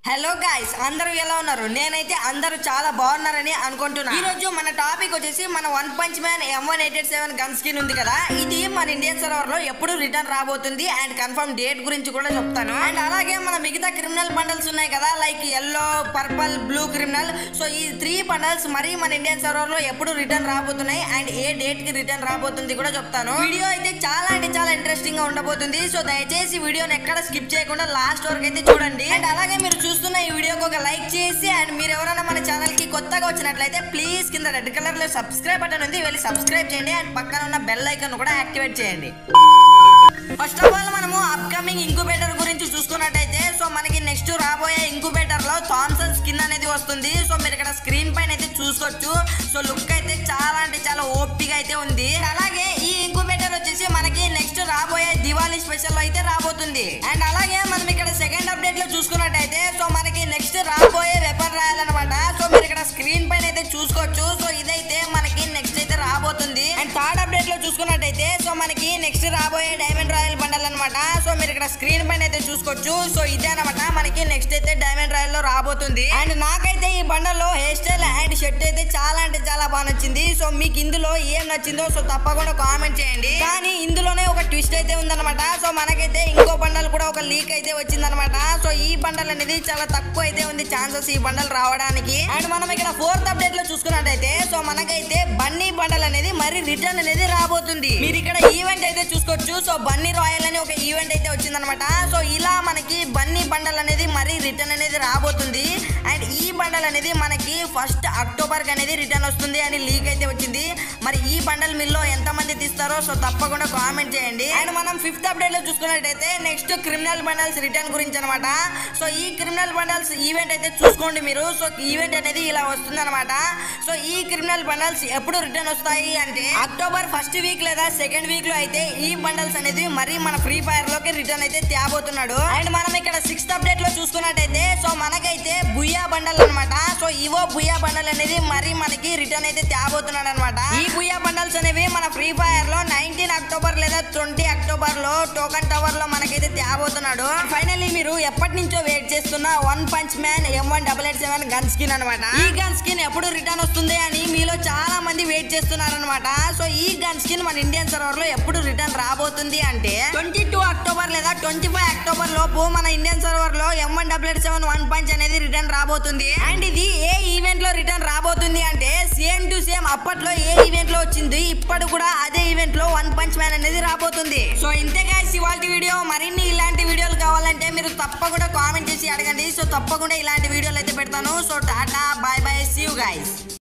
hello guys అందరూ ఎలా ఉన్నారు నేనైతే అందరూ చాలా బాగున్నారని అనుకుంటున్నా ఈ రోజు మన టాపిక్ వచ్చేసి మన one punch man M one eight eight seven gun skin ఉంది కదా ఇది మన ఇండియన్ సర్వర్ లో ఎప్పుడు రిటర్న్ రాబోతుంది అండ్ కన్ఫర్మ్ డేట్ గురించి కూడా చెప్తాను అండ్ అలాగే మన మిగతా క్రిమినల్ బండల్స్ ఉన్నాయి కదా like yellow purple blue criminal so ఈ త్రీ బండల్స్ మరి మన ఇండియన్ సర్వర్ లో ఎప్పుడు రిటర్న్ రాబోతున్నాయి అండ్ ఏ డేట్ కి రిటర్న్ రాబోతుంది కూడా చెప్తాను వీడియో అయితే చాలా అంటే చాలా ఇంట్రెస్టింగ్ గా ఉండబోతుంది సో దయచేసి వీడియోని ఎక్కడ స్కిప్ చేయకుండా లాస్ట్ వరకు అయితే చూడండి అండ్ అలాగే మీరు చూస్తున్న ఈ వీడియోకి ఒక లైక్ చేసి అండ్ మీరు ఎవరైనా మన ఛానల్ కి కొత్తగా వచ్చినట్లయితే ప్లీజ్ కింద రెడ్ కలర్ లో సబ్స్క్రైబ్ బటన్ ఉంది వెళ్ళి సబ్స్క్రైబ్ చేయండి అండ్ పక్కన ఉన్న బెల్ ఐకాన్ కూడా యాక్టివేట్ చేయండి ఫస్ట్ ఆఫ్ ఆల్ మనము అప్కమింగ్ ఇంక్యుబేటర్ గురించి చూసుకున్నట్టయితే సో మనకి నెక్స్ట్ రాబోయే ఇంక్యుబేటర్ లో థామ్సన్ స్కిన్ అనేది వస్తుంది సో మీరు ఇక్కడ స్క్రీన్ పైన అయితే చూసుకోవచ్చు సో లుక్ అయితే చాలా అంటే చాలా ఓపిగా అయితే ఉంది అలాగే ఈ ఇంక్యుబేటర్ వచ్చేసి మనకి నెక్స్ట్ రాబోయే దివాళీ స్పెషల్ అయితే రాబోతుంది అండ్ అలాగే మనం ఇక్కడ సెకండ్ అప్డేట్ లో చూసుకున్నట్టయితే సో మనకి నెక్స్ట్ రాబోయే వెపన్ రాయాలన్నమాట సో మీరు ఇక్కడ స్క్రీన్ పైన అయితే చూసుకోవచ్చు సో ఇదైతే మనకి నెక్స్ట్ అయితే రాబోతుంది అండ్ థర్డ్ అప్డేట్ లో చూసుకున్నట్టయితే సో మనకి నెక్స్ట్ రాబోయే డైమండ్ రాయల్ బండల్ అనమాట సో మీరు ఇక్కడ స్క్రీన్ పైన అయితే చూసుకోవచ్చు సో ఇదే అనమాట మనకి నెక్స్ట్ అయితే డైమండ్ రాయల్ లో రాబోతుంది అండ్ నాకైతే ఈ బండల్లో హెయిర్ స్టైల్ అండ్ షర్ట్ అయితే చాలా అంటే చాలా బాగా నచ్చింది సో మీకు ఇందులో ఏం నచ్చిందో సో తప్పకుండా కామెంట్ చేయండి కానీ ఇందులోనే ఒక ట్విస్ట్ అయితే ఉందన్నమాట సో మనకైతే ఇంకో బండల్ కూడా ఒక లీక్ అయితే వచ్చిందనమాట సో ఈ బండల్ అనేది చాలా తక్కువ అయితే ఉంది ఛాన్సెస్ ఈ బండల్ రావడానికి అండ్ మనం ఇక్కడ ఫోర్త్ అప్డేట్ లో చూసుకున్నట్టయితే సో మనకైతే బన్నీ బండల్ అనేది మరి రిటర్న్ అనేది రాబోతుంది మీరు ఇక్కడ ఈవెంట్ అయితే చూసుకోవచ్చు సో బన్నీ రాయల్ అని ఒక ఈవెంట్ అయితే వచ్చిందనమాట సో ఇలా మనకి బన్నీ బండల్ అనేది మరి రిటర్న్ అనేది రాబోతుంది అండ్ ఈ బండల్ అనేది మనకి ఫస్ట్ అక్టోబర్ కి అనేది రిటర్న్ వస్తుంది అని లీక్ అయితే వచ్చింది మరి ఈ బండల్ మిల్లో ఎంత మంది తీస్తారో సో తప్పకుండా కామెంట్ చేయండి అండ్ మనం ఫిఫ్త్ అప్డేట్ లో చూసుకున్నట్టయితే నెక్స్ట్ క్రిమినల్ బండల్స్ రిటర్న్ గురించి అనమాట సో ఈ క్రిమినల్ బండల్స్ ఈవెంట్ అయితే చూసుకోండి మీరు సో ఈవెంట్ అనేది ఇలా వస్తుంది అనమాట సో ఈ క్రిమినల్ బండల్స్ ఎప్పుడు రిటర్న్ వస్తాయి అంటే అక్టోబర్ ఫస్ట్ వీక్ లేదా సెకండ్ వీక్ లో అయితే ఈ బండల్స్ అనేది మరి మన ఫ్రీ ఫైర్ లోకి రిటర్న్ అయితే తేబోతున్నాడు అండ్ మనం ఇక్కడ సిక్స్త్ అప్డేట్ లో చూసుకున్నట్టయితే సో మనకైతే బుయ్యా బండల్ అన్నమాట సో ఇవో బుయ్యా బండల్ అనేది మరి మనకి రిటర్న్ అయితే తేబోతున్నాడు అనమాట ఈ బుయ్యా బండల్స్ అనేవి మన ఫ్రీ ఫైర్ లో నైన్టీన్ అక్టోబర్ లేదా ట్వంటీ అక్టోబర్ లో టోకన్ టవర్ లో మనకైతే తేబోతున్నాడు ఫైనల్లీ మీరు ఎప్పటి నుంచో వెయిట్ చేస్తున్న one punch man M one double eight seven gun skin అనమాట ఈ గన్ స్కిన్ ఎప్పుడు రిటర్న్ వస్తుంది అని మీలో చాలా మంది వెయిట్ చేస్తున్నారనమాట సో ఈ గన్ స్కిన్ మన ఇండియన్ సర్వర్ లో ఎప్పుడు రిటర్న్ రాబోతుంది అంటే ట్వంటీ టూ అక్టోబర్ లేదా ట్వంటీ ఫైవ్ అక్టోబర్ లోపు మన ఇండియన్ సర్వర్ లో M one double eight seven one punch అనేది రిటర్న్ రాబోతుంది అండ్ ఇది ఏ ఈవెంట్ లో రిటర్న్ రాబోతుంది అంటే సేమ్ టు సేమ్ అప్పట్లో ఏ ఈవెంట్ లో వచ్చింది ఇప్పుడు కూడా అదే ఈవెంట్ లో వన్ పంచ్ మ్యాన్ అనేది రాబోతుంది సో ఇంతే guys ఇవాళ వీడియో మరిన్ని ఇలాంటి వీడియోలు కావాలంటే మీరు తప్పకుండా కామెంట్ చేసి అడగండి సో తప్పకుండా ఇలాంటి వీడియోలు అయితే పెడతాను so tata bye bye see you guys